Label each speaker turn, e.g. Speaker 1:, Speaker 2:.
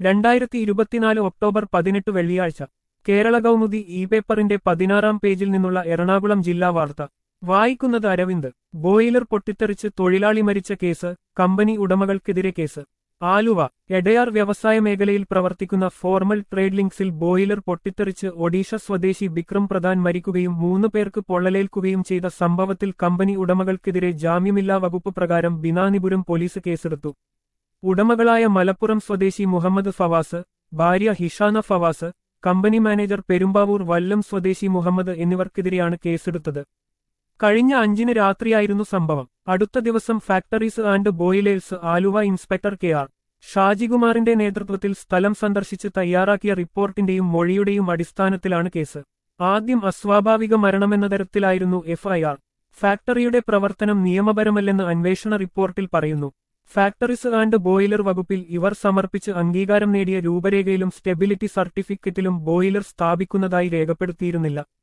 Speaker 1: രണ്ടായിരത്തി ഇരുപത്തിനാല് ഒക്ടോബർ പതിനെട്ട് വെള്ളിയാഴ്ച കേരള കൗമുദി ഇ പേപ്പറിന്റെ പതിനാറാം പേജിൽ നിന്നുള്ള എറണാകുളം ജില്ലാ വാർത്ത വായിക്കുന്നത് അരവിന്ദ് ബോയിലർ പൊട്ടിത്തെറിച്ച് തൊഴിലാളി മരിച്ച കേസ് കമ്പനി ഉടമകൾക്കെതിരെ കേസ് ആലുവ എടയാർ വ്യവസായ മേഖലയിൽ പ്രവർത്തിക്കുന്ന ഫോർമൽ ട്രേഡ് ലിങ്ക്സിൽ ബോയിലർ പൊട്ടിത്തെറിച്ച് ഒഡീഷ സ്വദേശി ബിക്രം പ്രധാൻ മരിക്കുകയും മൂന്ന് പേർക്ക് പൊള്ളലേൽക്കുകയും ചെയ്ത സംഭവത്തിൽ കമ്പനി ഉടമകൾക്കെതിരെ ജാമ്യമില്ലാ വകുപ്പ് പ്രകാരം ബിനാനിപുരം പോലീസ് കേസെടുത്തു ഉടമകളായ മലപ്പുറം സ്വദേശി മുഹമ്മദ് ഫവാസ് ഭാര്യ ഹിഷാന ഫവാസ് കമ്പനി മാനേജർ പെരുമ്പാവൂർ വല്ലം സ്വദേശി മുഹമ്മദ് എന്നിവർക്കെതിരെയാണ് കേസെടുത്തത് കഴിഞ്ഞ അഞ്ചിന് രാത്രിയായിരുന്നു സംഭവം അടുത്ത ദിവസം factories and boilers Aluva inspector K R ഷാജികുമാറിന്റെ നേതൃത്വത്തിൽ സ്ഥലം സന്ദർശിച്ച് തയ്യാറാക്കിയ റിപ്പോർട്ടിന്റെയും മൊഴിയുടെയും അടിസ്ഥാനത്തിലാണ് കേസ് ആദ്യം അസ്വാഭാവിക മരണമെന്ന തരത്തിലായിരുന്നു എഫ്ഐആർ ഫാക്ടറിയുടെ പ്രവർത്തനം നിയമപരമല്ലെന്ന് അന്വേഷണ റിപ്പോർട്ടിൽ പറയുന്നു ഫാക്ടറീസ് ആൻഡ് ബോയിലർ വകുപ്പിൽ ഇവർ സമർപ്പിച്ച് അംഗീകാരം നേടിയ രൂപരേഖയിലും സ്റ്റെബിലിറ്റി സർട്ടിഫിക്കറ്റിലും ബോയിലർ സ്ഥാപിക്കുന്നതായി രേഖപ്പെടുത്തിയിരുന്നില്ല